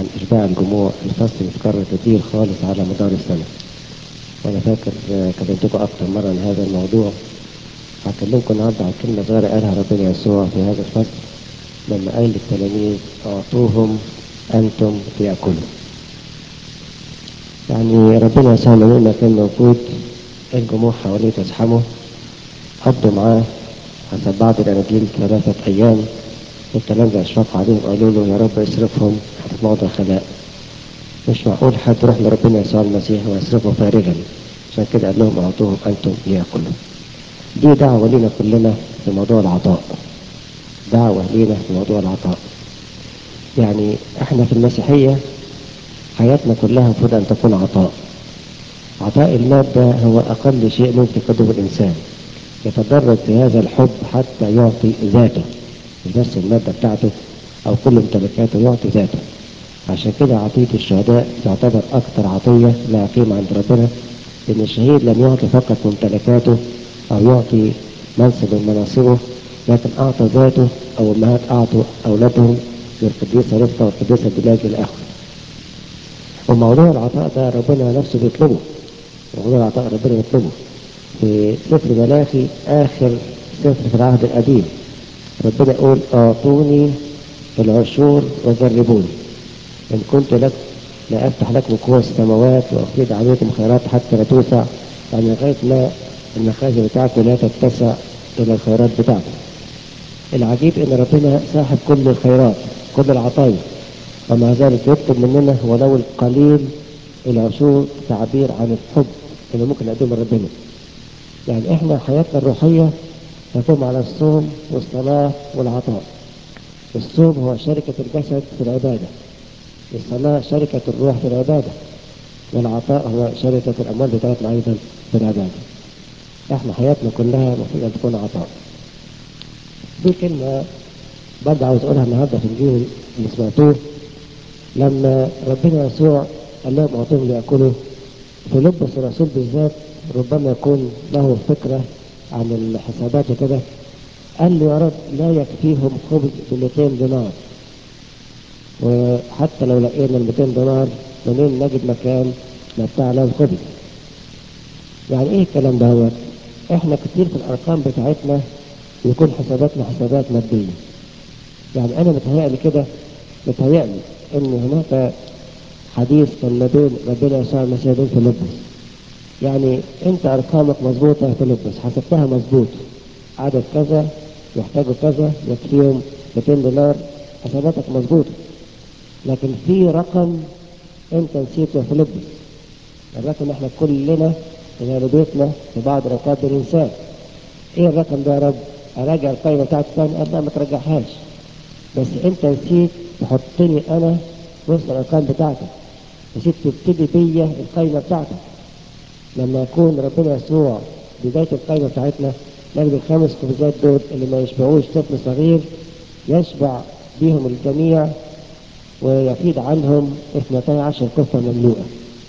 إشباع الجموع الفصل بيتكرر كتير خالص على مدار السنة وأنا فاكر آه، كلمتكم أكتر مرة عن هذا الموضوع هكلمكم النهارده عن كلمة صغيرة قالها ربنا يسوع في هذا الفصل لما قال للتلاميذ أعطوهم أنتم ليأكلوا يعني ربنا يسوع لما كان موجود الجموع حواليه تزحمه قضوا معاه حسب بعض الأناجيل ثلاثة أيام والتلامذة أشرفوا عليهم قالوا له يا رب اصرفهم في موضع خلاء مش معقول حد يروح لربنا يسوع المسيح ويصرفه فارغا عشان كده قال لهم أعطوهم أنتم ليأكلوا دي دعوة لنا كلنا في موضوع العطاء دعوة لنا في موضوع العطاء يعني احنا في المسيحية حياتنا كلها المفروض أن تكون عطاء عطاء المادة هو أقل شيء ممكن يقدمه الإنسان يتدرج في هذا الحب حتى يعطي ذاته مش بس المادة بتاعته أو كل ممتلكاته يعطي ذاته عشان كده عطية الشهداء تعتبر أكثر عطية لها قيمة عند ربنا إن الشهيد لم يعطي فقط ممتلكاته أو يعطي منصب من مناصبه لكن أعطى ذاته أو أمهات أعطوا أولادهم للقديسة رفقة والقديسة بلاد الآخر وموضوع العطاء ده ربنا نفسه بيطلبه موضوع العطاء ربنا يطلبه في سفر ملاخي آخر سفر في العهد القديم ربنا يقول أعطوني العشور وجربوني إن كنت لك لا أفتح لكم قوى السماوات وأفيد عليكم خيرات حتى لا توسع يعني لغاية ما المخازن بتاعته لا تتسع إلى الخيرات بتاعته العجيب إن ربنا صاحب كل الخيرات كل العطايا ومع ذلك يطلب مننا ولو القليل العشور تعبير عن الحب اللي ممكن نقدمه لربنا يعني احنا حياتنا الروحية تقوم على الصوم والصلاة والعطاء الصوم هو شركة الجسد في العبادة الصلاة شركة الروح في العبادة والعطاء هو شركة الأموال بتاعتنا أيضا في العبادة احنا حياتنا كلها المفروض أن تكون عطاء دي كلمة برضه عاوز أقولها النهاردة في الإنجيل اللي سمعتوه لما ربنا يسوع قال لهم أعطوهم ليأكلوا فيلبس الرسول بالذات ربما يكون له فكرة عن الحسابات وكده قال له يا رب لا يكفيهم خبز ب 200 دينار وحتى لو لقينا ال 200 دينار منين نجد مكان نبتاع له الخبز يعني ايه الكلام دوت احنا كتير في الارقام بتاعتنا يكون حساباتنا حسابات ماديه يعني انا متهيألي كده متهيألي ان هناك حديث كان ما بين ربنا يسوع المسيح وبين فيلبس يعني انت ارقامك مظبوطه يا فيلبس حسبتها مظبوط عدد كذا يحتاجوا كذا يكفيهم 200 دولار حساباتك مظبوطه لكن في رقم انت نسيته يا فيلبس الرقم احنا كلنا في غالبيتنا في بعض ركاب الانسان ايه الرقم ده يا رب اراجع القائمه بتاعتي تاني قال لا ما ترجعهاش بس انت نسيت تحطني انا وسط الارقام بتاعتك نسيت تبتدي بيا القائمه بتاعتك لما يكون ربنا يسوع بدايه القائمه بتاعتنا نجد الخمس خبزات دول اللي ما يشبعوش طفل صغير يشبع بهم الجميع ويفيد عنهم 12 كفه مملوءه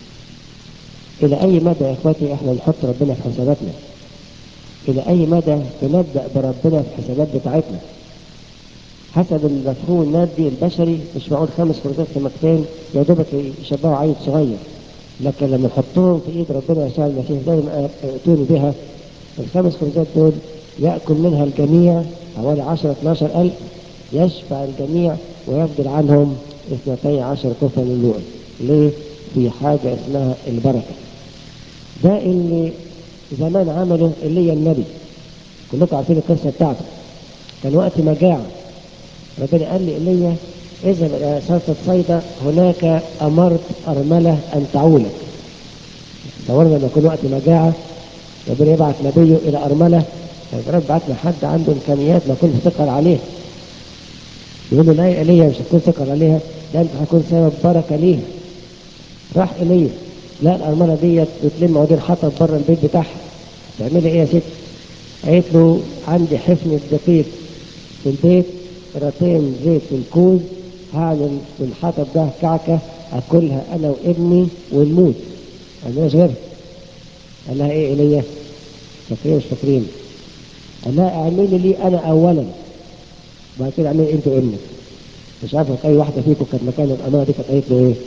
الى اي مدى يا اخواتي احنا نحط ربنا في حساباتنا الى اي مدى بنبدا بربنا في الحسابات بتاعتنا حسب المفهوم المادي البشري مش معقول خمس خبزات في مكتين يا دوبك يشبعوا عيل صغير لكن لما نحطهم في ايد ربنا يسوع المسيح زي ما ائتوني بها الخمس خبزات دول ياكل منها الجميع حوالي 10 12 الف يشبع الجميع ويفضل عنهم اثنتي عشر كفة مملوءة ليه؟ في حاجة اسمها البركة ده اللي زمان عمله اللي النبي كلكم عارفين القصة بتاعته كان وقت مجاعة ربنا قال لي إيليا اذهب إلى صرفة صيدا هناك أمرت أرملة أن تعولك تصورنا لما يكون وقت مجاعة ربنا يبعت نبيه إلى أرملة ربنا بعتنا حد عنده إمكانيات ما كنت ثقل عليها يقول له لا يا إيليا مش هتكون ثقل عليها ده أنت هتكون سبب بركة ليها راح إيليا لا الأرملة ديت بتلم عودين حطب بره البيت بتاعها تعملي إيه يا ست؟ قالت له عندي حفنة دقيق في البيت رطين زيت في الكوز هعمل في الحطب ده كعكة أكلها أنا وابني ونموت عندناش غيرها قال لها إيه إيليا؟ فاكرين مش فاكرين؟ قال لها اعملي لي أنا أولا بعد كده اعملي أنت وابنك مش عارف اي واحده فيكم كانت مكان الامانه دي كانت قالت له ايه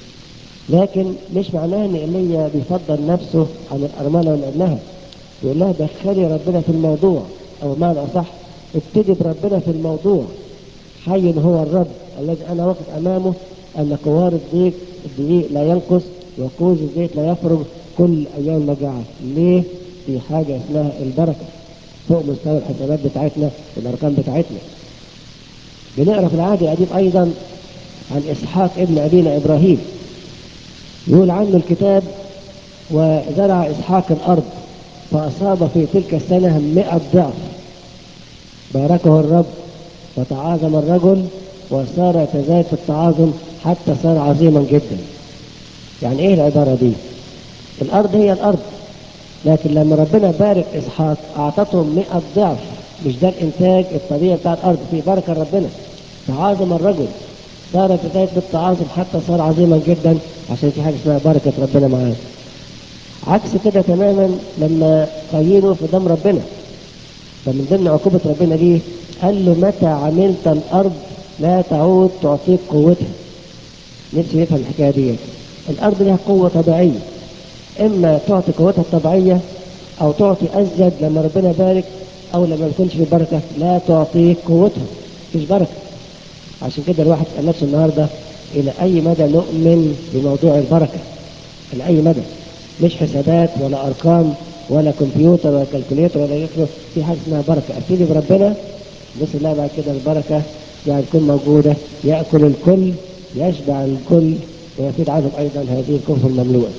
لكن مش معناه ان ايليا بيفضل نفسه عن الارمله ولا ابنها يقول لها دخلي ربنا في الموضوع او معنى اصح ابتدي بربنا في الموضوع حي هو الرب الذي انا واقف امامه ان قوار الدقيق الدقيق لا ينقص وكوز الزيت لا يفرغ كل ايام المجاعه ليه؟ في حاجه اسمها البركه فوق مستوى الحسابات بتاعتنا والارقام بتاعتنا بنقرا في العهد القديم ايضا عن اسحاق ابن ابينا ابراهيم يقول عنه الكتاب وزرع اسحاق الارض فاصاب في تلك السنه مئة ضعف باركه الرب وتعاظم الرجل وصار يتزايد في التعاظم حتى صار عظيما جدا يعني ايه العباره دي الارض هي الارض لكن لما ربنا بارك اسحاق اعطتهم 100 ضعف مش ده الانتاج الطبيعي بتاع الارض في بركه ربنا تعاظم الرجل صار يتزايد بالتعاظم حتى صار عظيما جدا عشان في حاجه اسمها بركه ربنا معاه عكس كده تماما لما قينوا في دم ربنا فمن ضمن عقوبة ربنا ليه قال له متى عملت الأرض لا تعود تعطيك قوتها نفسي يفهم الحكاية دي الأرض لها قوة طبيعية إما تعطي قوتها الطبيعية أو تعطي أزيد لما ربنا بارك أو لما ما يكونش في بركة لا تعطيك قوتها مفيش بركة عشان كده الواحد يسأل نفسه النهاردة إلى أي مدى نؤمن بموضوع البركة إلى أي مدى مش حسابات ولا أرقام ولا كمبيوتر ولا كالكوليتر ولا يخلص في حاجه اسمها بركه ابتدي بربنا بس الله بعد كده البركه يعني تكون موجوده ياكل الكل يشبع الكل ويفيد عنهم ايضا هذه الكفر المملوءه.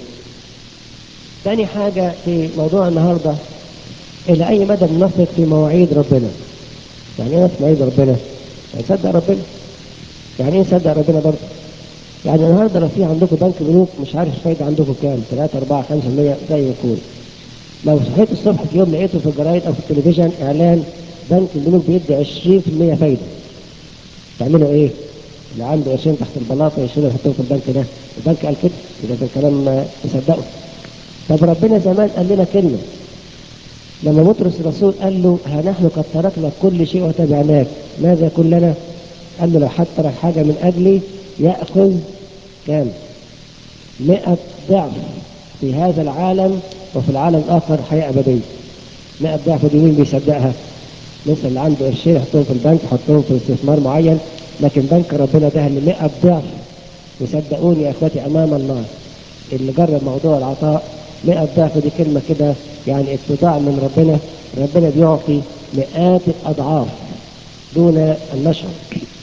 ثاني حاجه في موضوع النهارده الى اي مدى بنثق في مواعيد ربنا؟ يعني ايه نثق مواعيد ربنا؟ يعني نصدق ربنا. يعني ايه نصدق ربنا برضه؟ يعني النهارده لو في عندكم بنك بنوك مش عارف الفايده عندكم كام 3 4 5% زي ما يكون. لو صحيت الصبح في يوم لقيته في الجرايد او في التلفزيون اعلان بنك البنوك بيدي 20% فايده تعملوا ايه؟ اللي عنده قرشين تحت البلاطه يشيلوا يحطوهم في البنك ده البنك قال كده يبقى ده الكلام تصدقوا طب ربنا زمان قال لنا كلمه لما بطرس الرسول قال له ها نحن قد تركنا كل شيء وتبعناك ماذا يكون لنا؟ قال له لو حد ترك حاجه من اجلي ياخذ كام؟ 100 ضعف في هذا العالم وفي العالم الاخر حياه ابديه 100 ضعف دي مين بيصدقها؟ مثل اللي عنده قرشين يحطهم في البنك يحطهم في استثمار معين لكن بنك ربنا ده اللي 100 ضعف وصدقوني يا اخواتي امام الله اللي جرب موضوع العطاء 100 ضعف دي كلمه كده يعني اتباع من ربنا ربنا بيعطي مئات الاضعاف دون ان نشعر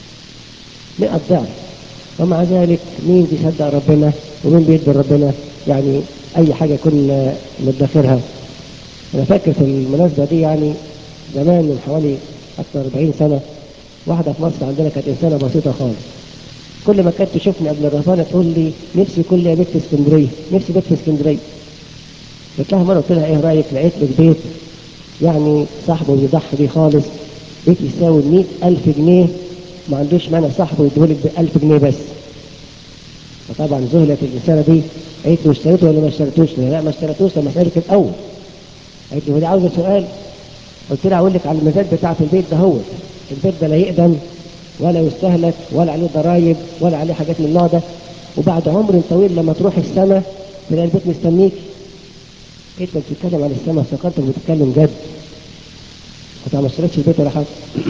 100 ضعف ومع ذلك مين بيصدق ربنا ومين بيدي ربنا يعني اي حاجه يكون مدخرها انا فاكر في المناسبه دي يعني زمان من حوالي اكثر 40 سنه واحده في مصر عندنا كانت انسانه بسيطه خالص كل ما كانت تشوفني قبل الرسالة تقول لي نفسي كل يا بيت في اسكندريه نفسي بيت في اسكندريه قلت لها مره قلت لها ايه رايك لقيت لك بيت يعني صاحبه بيضحي بيه خالص بيت يساوي 100000 جنيه ما عندوش مانع صاحبه يديهولك ب 1000 جنيه بس فطبعا ذهلت الانسانه دي قالت له اشتريته ولا ما اشتريتوش؟ لا ما اشتريتوش لما اسالك الاول قالت لي ودي عاوزه سؤال قلت لها اقول لك على المزاد بتاعه البيت ده هو البيت ده لا يقدم ولا يستهلك ولا عليه ضرايب ولا عليه حاجات من النوع ده وبعد عمر طويل لما تروح السماء تلاقي البيت مستنيك انت بتتكلم عن السماء افتكرتك بتتكلم جد انت ما اشتريتش البيت ولا حاجه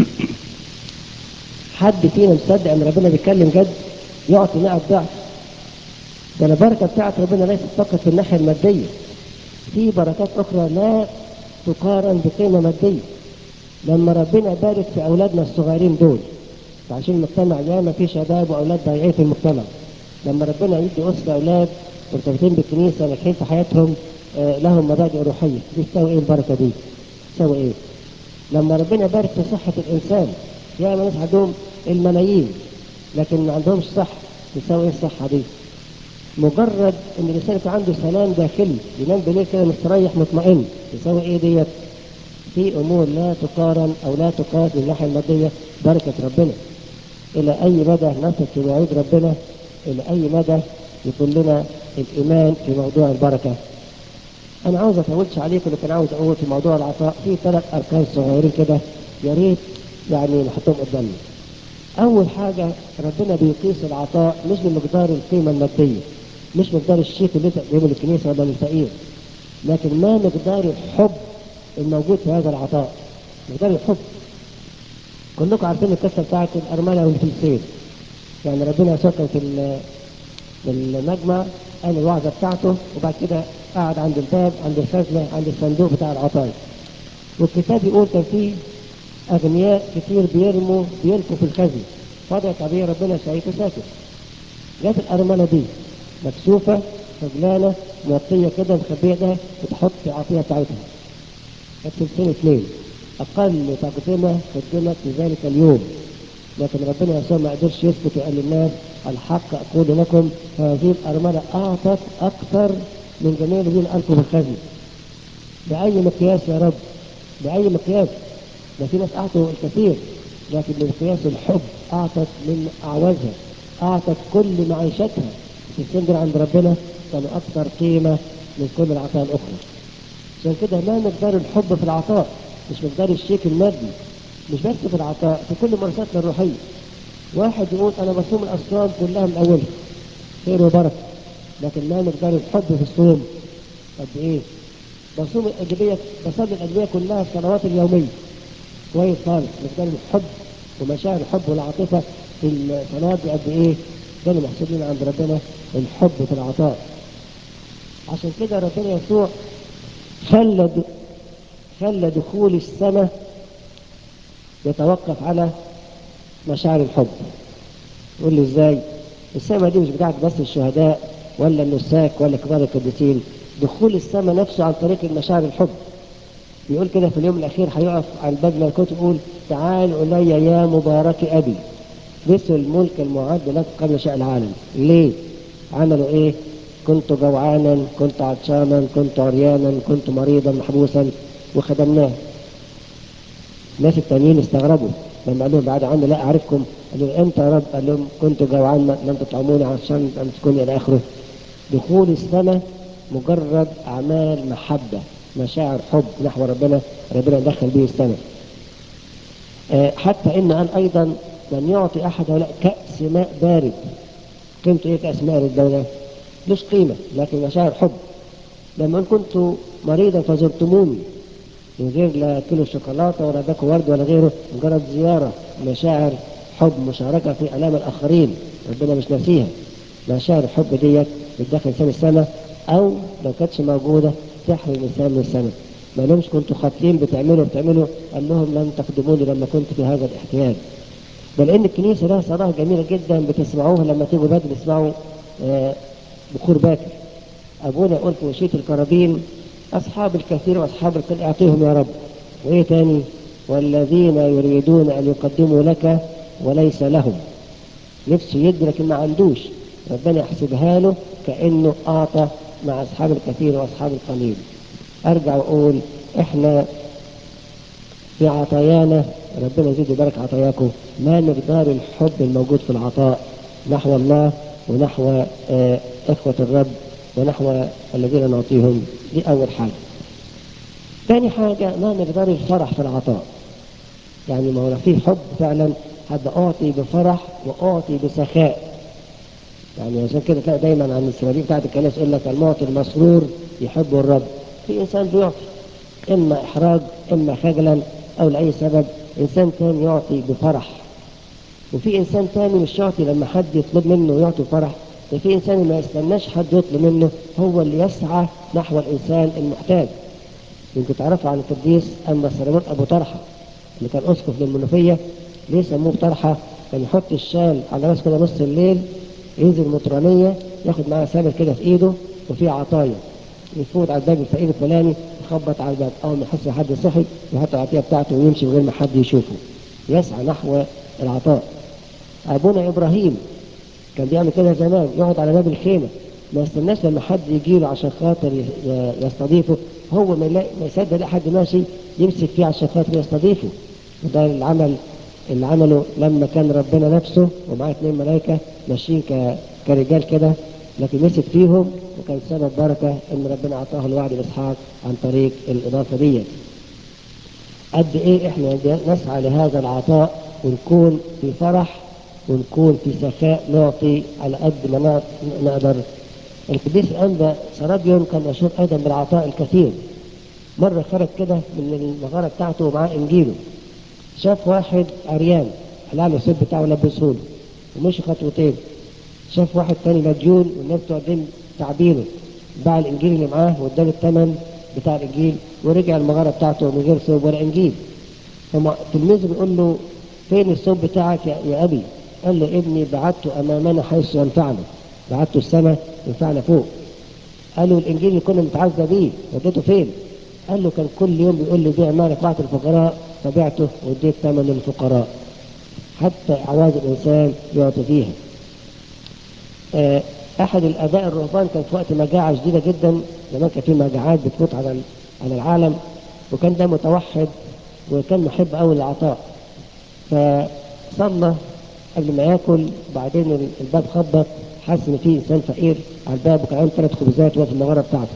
حد فينا مصدق ان ربنا بيتكلم جد يعطي 100 ضعف ده البركه بتاعت ربنا ليست فقط في الناحيه الماديه في بركات اخرى لا تقارن بقيمه ماديه لما ربنا بارك في اولادنا الصغيرين دول عشان المجتمع ياما في شباب واولاد ضايعين في المجتمع لما ربنا يدي اسره اولاد مرتبطين بالكنيسه ناجحين في حياتهم آه لهم مبادئ روحيه دي تساوي ايه البركه دي؟ تساوي ايه؟ لما ربنا يبارك في صحه الانسان ياما ناس عندهم الملايين لكن ما عندهمش صحه تساوي ايه الصحه دي؟ مجرد ان الانسان يكون عنده سلام داخلي ينام بالليل كده مستريح مطمئن تساوي ايه ديت؟ في امور لا تقارن او لا تقاس من الناحيه الماديه بركه ربنا. الى اي مدى نثق في مواعيد ربنا؟ الى اي مدى يكون لنا الايمان في موضوع البركه؟ انا عاوز اطولش عليكم لكن عاوز اقول في موضوع العطاء في ثلاث اركان صغيرين كده يا ريت يعني نحطهم قدامنا. أول حاجة ربنا بيقيس العطاء مش بمقدار القيمة المادية مش مقدار الشيك اللي انت تقدمه للكنيسة ولا للفقير لكن ما مقدار الحب الموجود في هذا العطاء مقدار الحب كلكم عارفين القصة بتاعت الأرملة والفلسين يعني ربنا يسوع كان في ال- في المجمع قال الوعظة بتاعته وبعد كده قعد عند الباب عند الخزنة عند الصندوق بتاع العطايا والكتاب يقول كان في أغنياء كتير بيرموا بيلقوا في الخزنة فضلت عليه ربنا شايفه ساكت جت الأرملة دي مكسوفة خجلانة موطية كده مخبية ده بتحط العطية بتاعتها كانت سلسلة اثنين أقل تقدمة قدمت في ذلك اليوم لكن ربنا يسوع ما قدرش يسكت وقال للناس الحق أقول لكم هذه الأرملة أعطت أكثر من جميع الذين ألقوا في الخزنة بأي مقياس يا رب بأي مقياس ده في ناس أعطوا الكثير لكن بمقياس الحب أعطت من أعوزها أعطت كل معيشتها السن دول عند ربنا كانوا أكثر قيمة من كل العطايا الأخرى عشان كده ما مقدار الحب في العطاء مش مقدار الشيك المادي مش بس في العطاء في كل ممارساتنا الروحية واحد يقول أنا بصوم الأصوام كلها من أولها خير وبركة لكن ما مقدار الحب في الصوم قد إيه بصوم الأجبية بصلي الأجبية كلها الصلوات اليومية كويس خالص مقدار الحب ومشاعر الحب والعاطفة في الصلوات دي قد إيه كانوا محسوبين عند ربنا الحب في العطاء عشان كده ربنا يسوع خلى د- خلى دخول السماء يتوقف على مشاعر الحب يقول لي ازاي السماء دي مش بتاعت بس الشهداء ولا النساك ولا كبار القديسين دخول السماء نفسه عن طريق المشاعر الحب بيقول كده في اليوم الاخير هيقف على الباب ملكوت يقول تعال الي يا مبارك ابي مثل الملك المعد لك قبل شاء العالم ليه عملوا ايه كنت جوعانا كنت عطشانا كنت عريانا كنت مريضا محبوسا وخدمناه الناس التانيين استغربوا لما قال لهم بعد عني لا اعرفكم قالوا له امتى يا رب قال لهم كنت جوعان لم تطعموني عشان تمسكوني الى اخره دخول السماء مجرد اعمال محبه مشاعر حب نحو ربنا ربنا دخل به السماء آه، حتى ان قال ايضا من يعطي احد هؤلاء كاس ماء بارد قيمته ايه كاس ماء بارد مش قيمه لكن مشاعر حب لما قال كنت مريضا فزرتموني من غير لا كيلو شوكولاته ولا باكو ورد ولا غيره مجرد زياره مشاعر حب مشاركه في الام الاخرين ربنا مش ناسيها مشاعر الحب ديت بتدخل انسان السماء او لو كانتش موجوده تحرم الانسان من السماء ما لهمش كنتوا خاطئين بتعملوا بتعملوا قال لهم لم تخدموني لما كنت في هذا الاحتياج بل ان الكنيسه لها صلاه جميله جدا بتسمعوها لما تيجوا بدري تسمعوا آه، بخور باكر ابونا يقول في وشيه الكرابين اصحاب الكثير واصحاب القليل اعطيهم يا رب وايه تاني والذين يريدون ان يقدموا لك وليس لهم نفسه يدي لكن ما عندوش ربنا يحسبها له كانه اعطى مع اصحاب الكثير واصحاب القليل ارجع واقول احنا في عطايانا ربنا يزيد ويبارك عطاياكم ما مقدار الحب الموجود في العطاء نحو الله ونحو آه، اخوه الرب ونحو الذين نعطيهم دي اول حاجه ثاني حاجه ما مقدار الفرح في العطاء يعني ما هو لو في حب فعلا هبقى اعطي بفرح واعطي بسخاء يعني عشان كده تلاقي دايما عن السناديق بتاعت الكنائس يقول لك المعطي المسرور يحب الرب في انسان بيعطي اما احراج اما خجلا او لاي سبب انسان تاني يعطي بفرح وفي انسان تاني مش يعطي لما حد يطلب منه يعطي فرح ده في انسان ما يستناش حد يطلب منه هو اللي يسعى نحو الانسان المحتاج يمكن تعرفوا عن القديس اما سليمان ابو طرحه اللي كان اسقف للمنوفيه ليه سموه طرحه كان يحط الشال على راسه كده نص الليل ينزل مطرانيه ياخد معاه سامر كده في ايده وفيه عطايا يفوت على الباب الفقير الفلاني يخبط على الباب اول ما يحس حد صحي يحط العطيه بتاعته ويمشي من غير ما حد يشوفه يسعى نحو العطاء ابونا ابراهيم كان بيعمل كده زمان يقعد على باب الخيمه ما يستناش لما حد يجي له عشان خاطر ي- ي- يستضيفه هو ما يلاقي ما يصدق يلاقي حد ماشي يمسك فيه عشان خاطر يستضيفه وده العمل اللي عمله لما كان ربنا نفسه ومعاه اثنين ملائكه ماشيين ك- كرجال كده لكن مسك فيهم وكان سبب بركه ان ربنا اعطاه الوعد باسحاق عن طريق الاضافه ديت. قد ايه احنا نسعى لهذا العطاء ونكون في فرح ونكون في سخاء نعطي على قد ما نقدر القديس الأنبا سرابيون كان مشهور أيضا بالعطاء الكثير مرة خرج كده من المغارة بتاعته ومعاه إنجيله شاف واحد عريان قلع له السيف بتاعه لبسه له ومشي خطوتين شاف واحد تاني مديون والناس واخدين تعبينه باع الانجيل اللي معاه واداله الثمن بتاع الانجيل ورجع المغاره بتاعته من غير ثوب ولا انجيل فما تلميذه بيقول له فين الثوب بتاعك يا, يا ابي؟ قال له ابني بعته امامنا حيث ينفعنا بعته السماء ينفعنا فوق قال له الانجيل اللي كنا متعزى بيه وديته فين؟ قال له كان كل يوم بيقول لي بيع مالك بعت الفقراء فبعته واديت ثمن للفقراء حتى اعواز الانسان يعطي فيها آه احد الاباء الرهبان كان في وقت مجاعه شديده جدا زمان كان في مجاعات بتفوت على على العالم وكان ده متوحد وكان محب قوي للعطاء فصلى قبل ما ياكل بعدين الباب خبط حس ان في انسان فقير على الباب وكان عنده ثلاث خبزات وفي المغاره بتاعته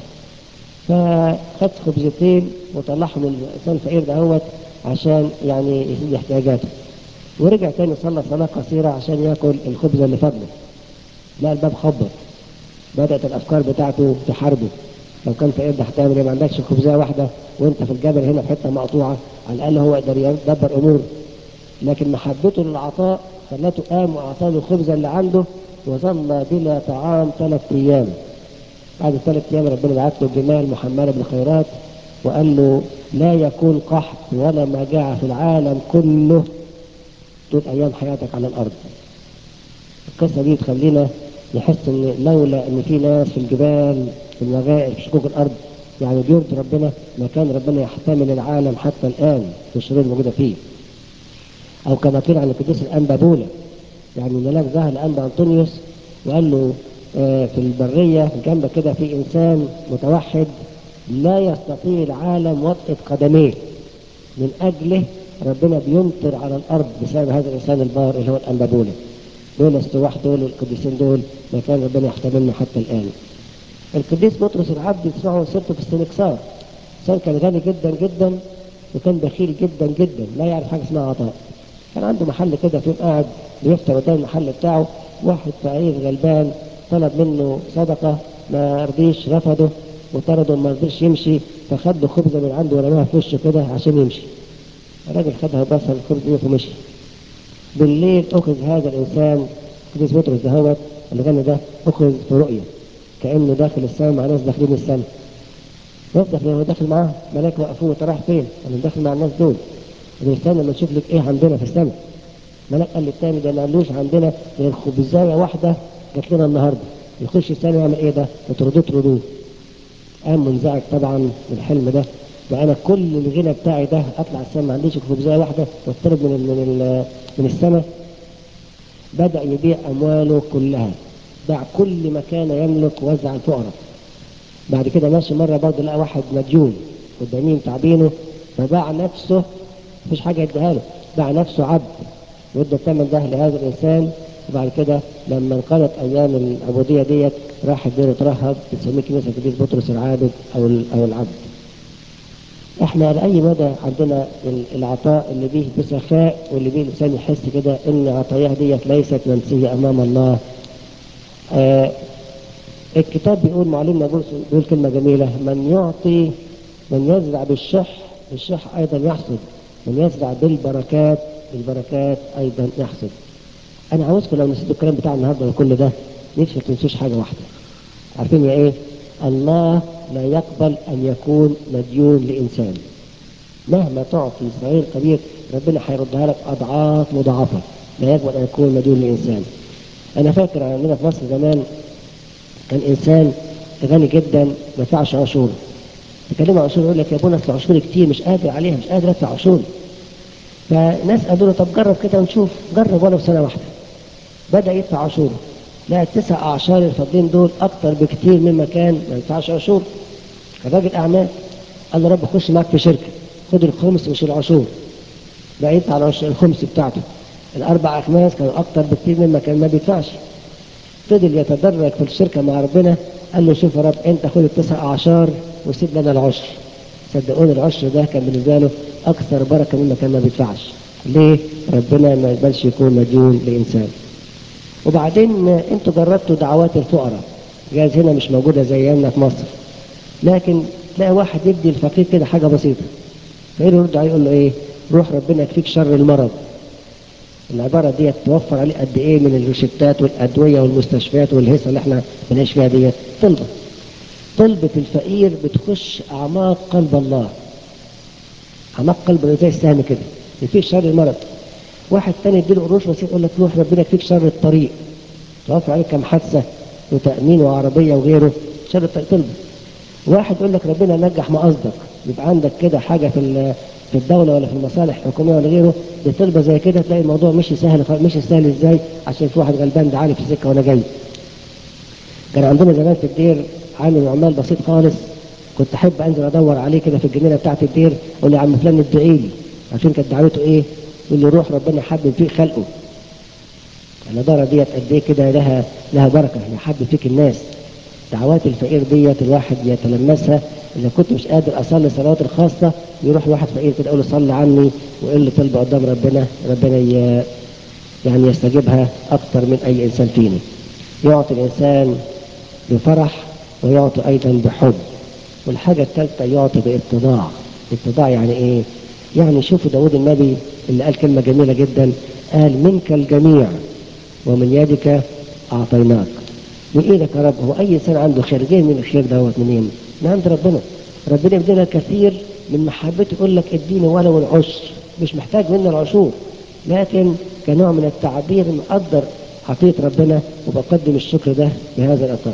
فخد خبزتين وطلعهم الانسان الفقير دهوت عشان يعني يسد احتياجاته ورجع تاني صلى صلاه قصيره عشان ياكل الخبزه اللي فضله لا الباب خبط بدات الافكار بتاعته تحاربه لو كان فقير ده هتعمل ايه ما عندكش خبزه واحده وانت في الجبل هنا في حته مقطوعه على الاقل هو يقدر يدبر امور لكن محبته للعطاء خلته قام واعطاه الخبزه اللي عنده وظل بلا طعام ثلاث ايام بعد ثلاث ايام ربنا بعت له جمال محمله بالخيرات وقال له لا يكون قحط ولا مجاعه في العالم كله طول ايام حياتك على الارض. القصه دي تخلينا نحس ان لولا ان في ناس في الجبال في المغارب في شقوق الارض يعني بيرضي ربنا ما كان ربنا يحتمل العالم حتى الان في الشرور الموجوده فيه. او كما قيل عن القديس الانبا بولا يعني ملاك ظهر الانبا انطونيوس وقال له آه في البريه جنب كده في انسان متوحد لا يستطيع العالم وطئة قدميه من اجله ربنا بيمطر على الارض بسبب هذا الانسان البار اللي هو الانبا بولا دول السواح دول والقديسين دول ما كان ربنا يحتملنا حتى الان القديس بطرس العبد تسمعوا سيرته في السنكسار انسان كان غني جدا جدا وكان بخيل جدا جدا لا يعرف حاجه اسمها عطاء كان عنده محل كده فيه قاعد بيفطر قدام المحل بتاعه واحد فقير غلبان طلب منه صدقه ما رضيش رفضه وطرده ما رضيش يمشي فخد له خبزه من عنده ورماها في وشه كده عشان يمشي الراجل خدها بصل الخبز دي ومشي بالليل اخذ هذا الانسان قديس بطرس دهوت اللي غني ده اخذ في رؤيه كانه داخل السماء مع ناس داخلين السماء ناس داخلين هو داخل معاه ملاك وقفوه انت رايح فين؟ انا داخل مع الناس دول استنى لما نشوف لك ايه عندنا في السماء ملاك قال للتاني ده ما قالوش عندنا غير خبزايه واحده جات لنا النهارده يخش الثاني يعمل ايه ده؟ اطردوه اطردوه قام منزعج طبعا من الحلم ده وانا كل الغنى بتاعي ده اطلع السماء ما عنديش خبزايه واحده واطرد من ال من ال من السماء بدا يبيع امواله كلها باع كل ما كان يملك ووزع الفقراء بعد كده ماشي مره برضه لقى واحد مديون قدامين تعبينه فباع نفسه مفيش حاجه يديها له باع نفسه عبد وادى الثمن ده لهذا الانسان وبعد كده لما انقضت ايام العبوديه ديت راح الدير اترهب بتسميه كنيسه القديس بطرس العابد او او العبد. احنا لاي مدى عندنا العطاء اللي بيه بسخاء واللي بيه الانسان يحس كده ان عطاياه ديت ليست منسيه امام الله. آه الكتاب بيقول معلمنا بولس بيقول كلمه جميله من يعطي من يزرع بالشح بالشح ايضا يحصد من يزرع بالبركات بالبركات ايضا يحصد. انا عاوزكم لو نسيتوا الكلام بتاع النهارده وكل ده نفسي ما تنسوش حاجه واحده عارفين يا ايه الله لا يقبل ان يكون مديون لانسان مهما تعطي صغير كبير ربنا هيردها لك اضعاف مضاعفه لا يقبل ان يكون مديون لانسان انا فاكر عندنا في مصر زمان كان انسان غني جدا ما دفعش عشور تكلموا عشور يقول لك يا ابونا اصل عشور كتير مش قادر عليها مش قادر ادفع عشور فناس قالوا له طب جرب كده ونشوف جرب ولو سنه واحده بدا يدفع عشور لا التسع اعشار الفاضلين دول اكتر بكتير مما كان ما يدفعش عشور كان راجل اعمال قال له رب خش معاك في شركه خد الخمس مش العشور بقى يدفع الخمس بتاعته الاربع اخماس كانوا اكتر بكتير مما كان ما بيدفعش فضل يتدرج في الشركه مع ربنا قال له شوف يا رب انت خد التسع اعشار وسيب لنا العشر صدقوني العشر ده كان بالنسبه له اكثر بركه مما كان ما بيدفعش ليه ربنا ما يقبلش يكون مديون لإنسان وبعدين انتوا جربتوا دعوات الفقراء جايز هنا مش موجودة زي ايامنا في مصر لكن تلاقي واحد يدي الفقير كده حاجة بسيطة فقير يرد عليه يقول له ايه روح ربنا يكفيك شر المرض العبارة دي توفر عليه قد ايه من الروشتات والأدوية والمستشفيات والهيصة اللي احنا بنعيش فيها دي طلبة طلبة الفقير بتخش أعماق قلب الله أعماق قلبه زي السهم كده يكفيك شر المرض واحد تاني يديله قروش بسيط يقول لك روح ربنا يكفيك شر الطريق توفر عليك كم حادثة وتأمين وعربية وغيره شر الطريق طلبة واحد يقول لك ربنا نجح مقصدك يبقى عندك كده حاجة في في الدولة ولا في المصالح الحكومية ولا غيره بطلبة زي كده تلاقي الموضوع مش سهل مش سهل ازاي عشان في واحد غلبان دعاني في السكة وانا جاي كان عندنا زمان في الدير عامل عمال بسيط خالص كنت احب انزل ادور عليه كده في الجنينه بتاعت الدير اقول له يا عم فلان ادعي لي عشان كانت دعوته ايه؟ يقول لي روح ربنا يحبب فيك خلقه النضاره ديت قد ايه كده لها لها بركه يحبب فيك الناس دعوات الفقير ديت الواحد يتلمسها اذا كنت مش قادر اصلي الصلوات الخاصه يروح لواحد فقير كده يقول له صلي عني ويقول له طلبه قدام ربنا ربنا يعني يستجيبها اكثر من اي انسان فينا يعطي الانسان بفرح ويعطي ايضا بحب والحاجه الثالثه يعطي باتضاع اتضاع يعني ايه يعني شوفوا داود النبي اللي قال كلمه جميله جدا قال منك الجميع ومن يدك اعطيناك من ايدك يا رب هو اي انسان عنده خير جاي من الخير دوت منين؟ من عند ربنا ربنا يدينا الكثير من محبته يقول لك اديني ولو العشر مش محتاج منا العشور لكن كنوع من التعبير مقدر عطية ربنا وبقدم الشكر ده بهذا العطاء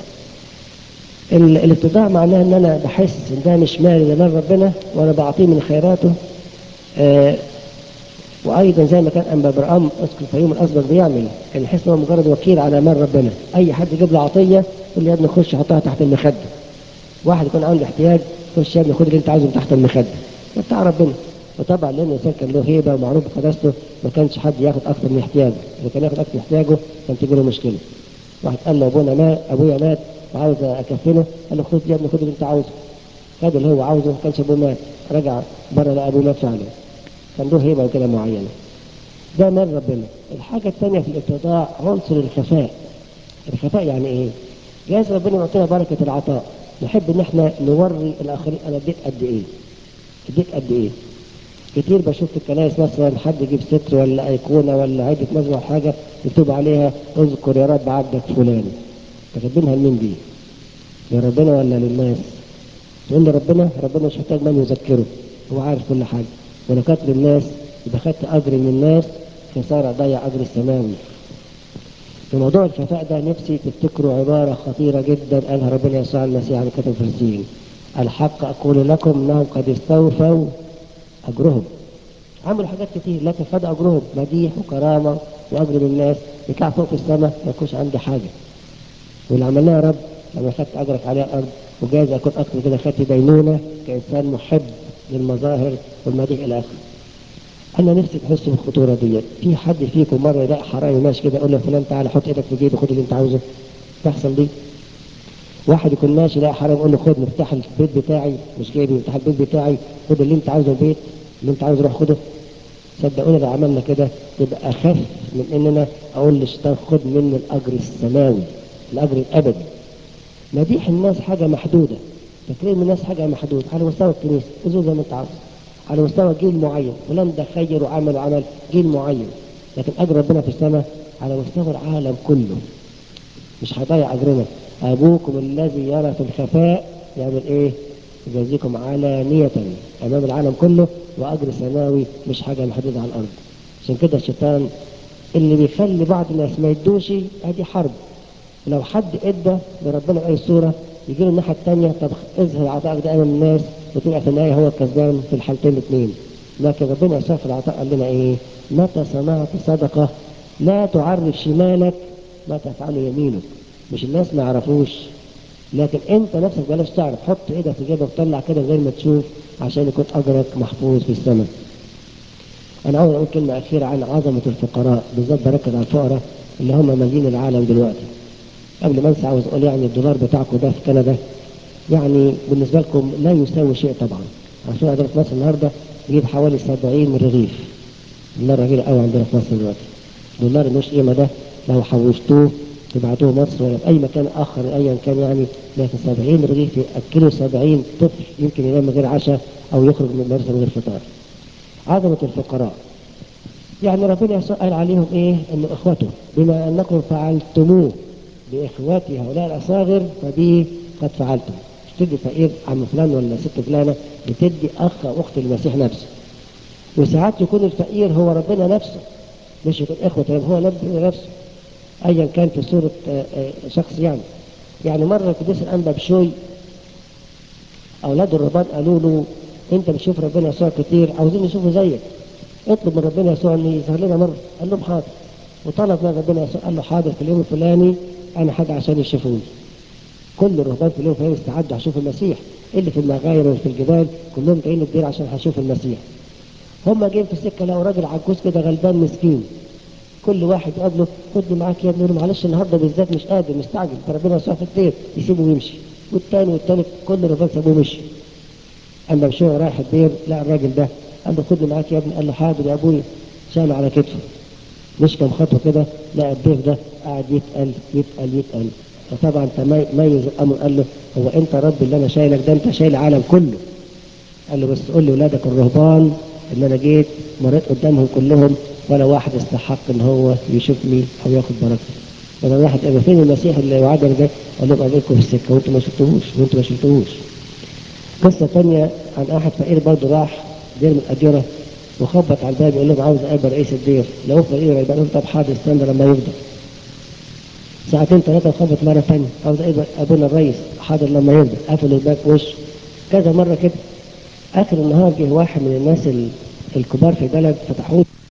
الاتضاع معناه ان انا بحس ان ده مش مالي ده مال ربنا وانا بعطيه من خيراته آه وايضا زي ما كان انبا برام اسكن الفيوم الاسبق بيعمل كان يحس ان هو مجرد وكيل على مال ربنا اي حد يجيب له عطيه يقول له يا ابني خش حطها تحت المخده واحد يكون عنده احتياج خش يا ابني خد اللي انت عايزه تحت المخده ده بتاع ربنا وطبعا لان الانسان كان له هيبه ومعروف بقداسته ما كانش حد ياخد اكثر من احتياجه اذا كان ياخد اكثر من احتياجه كان تجي له مشكله واحد قال له ابونا مات ابويا مات وعاوز اكفنه قال له خد يا ابني خد اللي انت عاوزه خد اللي هو عاوزه ما كانش ابوه مات رجع بره لقى ابوه مات فعلا كان له هيبه وكده معينه ده مال ربنا الحاجه الثانيه في الاتضاع عنصر الخفاء الخفاء يعني ايه؟ جايز ربنا يعطينا بركه العطاء نحب ان احنا نوري الاخرين انا اديت قد ايه؟ اديت قد ايه؟ كتير بشوف في الكنائس مثلا حد يجيب ستر ولا ايقونه ولا عده مزرعه حاجه يكتب عليها اذكر يا رب عبدك فلان تكتبينها لمين دي؟ لربنا ولا للناس؟ تقول لربنا ربنا مش محتاج من يذكره هو عارف كل حاجه ولو كانت للناس يبقى خدت اجر من الناس خساره ضيع اجر السماوي في موضوع الخفاء ده نفسي تفتكروا عبارة خطيرة جدا قالها ربنا يسوع المسيح عن كتب الفرسيين الحق أقول لكم أنهم قد استوفوا أجرهم عملوا حاجات كتير لكن خدوا أجرهم مديح وكرامة وأجر من الناس يطلع فوق في السماء ما يكونش عندي حاجة واللي عملناه يا رب لما خدت أجرك على الأرض وجايز أكون أكثر كده خدت دينونة كإنسان محب للمظاهر والمديح إلى آخره انا نفسي تحسوا بالخطوره ديت في حد فيكم مره يلاقي حرامي ماشي كده يقول له فلان تعالى حط ايدك في جيبي خد اللي انت عاوزه تحصل دي واحد يكون ماشي يلاقي حرامي يقول له خد مفتاح البيت بتاعي مش جايبي مفتاح البيت بتاعي خد اللي انت عاوزه البيت اللي انت عاوزه روح خده صدقوني لو عملنا كده تبقى اخف من اننا اقول للشيطان خد مني الاجر السماوي الاجر الابدي مديح الناس حاجه محدوده تكريم الناس حاجه محدوده على مستوى الكنيسه خذوه زي ما انت عاوز على مستوى جيل معين فلان ده خير وعمل وعمل جيل معين لكن اجر ربنا في السماء على مستوى العالم كله مش هيضيع اجرنا ابوكم الذي يرى في الخفاء يعمل ايه يجازيكم علانية امام العالم كله واجر سماوي مش حاجه محدوده على الارض عشان كده الشيطان اللي بيخلي بعض الناس ما يدوش ادي حرب لو حد ادى لربنا باي صوره يجي له الناحيه الثانيه طب اظهر عطائك ده امام الناس وتبقى في النهايه هو الكسبان في الحالتين الاثنين لكن ربنا يسوع في العطاء قال لنا ايه متى صنعت صدقه لا تعرف شمالك ما تفعله يمينك مش الناس ما يعرفوش لكن انت نفسك بلاش تعرف حط ايدك في جيبك وطلع كده غير ما تشوف عشان يكون اجرك محفوظ في السماء انا عاوز اقول كلمه اخيره عن عظمه الفقراء بالذات بركز على الفقراء اللي هم مالين العالم دلوقتي قبل ما انسى عاوز اقول يعني الدولار بتاعكم ده في كندا يعني بالنسبه لكم لا يساوي شيء طبعا عشان عندنا في مصر النهارده يجيب حوالي 70 رغيف دولار غالي قوي عندنا في مصر دلوقتي دولار مش قيمة ده لو حوشتوه تبعتوه مصر ولا في أي مكان آخر أيا كان يعني لكن 70 رغيف يأكلوا 70 طفل يمكن ينام من غير عشاء أو يخرج من المدرسة من غير فطار. عظمة الفقراء. يعني ربنا يسوع قال عليهم إيه؟ إن إخوته بما أنكم فعلتموه بإخواتي هؤلاء الأصاغر فبي قد فعلتم. تدي فقير عم فلان ولا ست فلانة بتدي أخ أو أخت المسيح نفسه. وساعات يكون الفقير هو ربنا نفسه مش يكون إخوة هو نفسه ايا كان في صورة شخص يعني يعني مرة القديس الانبا بشوي اولاد الرباط قالوا له انت بتشوف ربنا يسوع كتير عاوزين نشوفه زيك اطلب من ربنا يسوع ان يظهر لنا مرة قال لهم حاضر وطلب من ربنا يسوع قال له حاضر في اليوم الفلاني انا حاجة عشان يشوفوني كل الرهبان في اليوم الفلاني استعدوا هشوف المسيح اللي في المغاير واللي في الجبال كلهم جايين الدير عشان هشوف المسيح هم جايين في السكه لقوا راجل عجوز كده غلبان مسكين كل واحد يقابله خدني معاك يا ابني معلش النهارده بالذات مش قادر مستعجل فربنا يسوع في الدير يسيبه ويمشي والتاني والتالت كل الرجال سابوه مشي اما بشوي رايح الدير لقى الراجل ده قال له خدني معاك يا ابني قال له حاضر يا ابويا شاله على كتفه مش كم خطوه كده لقى الدير ده قاعد يتقل يتقل يتقل فطبعا ميز الامر قال له هو انت رب اللي انا شايلك ده انت شايل العالم كله قال له بس قول لاولادك الرهبان اللي انا جيت مريت قدامهم كلهم ولا واحد استحق ان هو يشوفني او ياخد بركتي ولا واحد قال فين المسيح اللي وعدنا ده قال لهم قابلكم في السكه وانتم ما شفتوهوش وانتم ما شفتوهوش قصه ثانيه عن احد فقير برضه راح دير من الاجره وخبط على الباب يقول لهم عاوز اقابل رئيس الدير لو فقير يبقى لهم طب حاضر استنى لما يفضى ساعتين ثلاثه وخبط مره ثانيه عاوز اقابل الرئيس حاضر لما يفضى قفل الباب في وشه كذا مره كده اخر النهار جه واحد من الناس الكبار في البلد فتحوه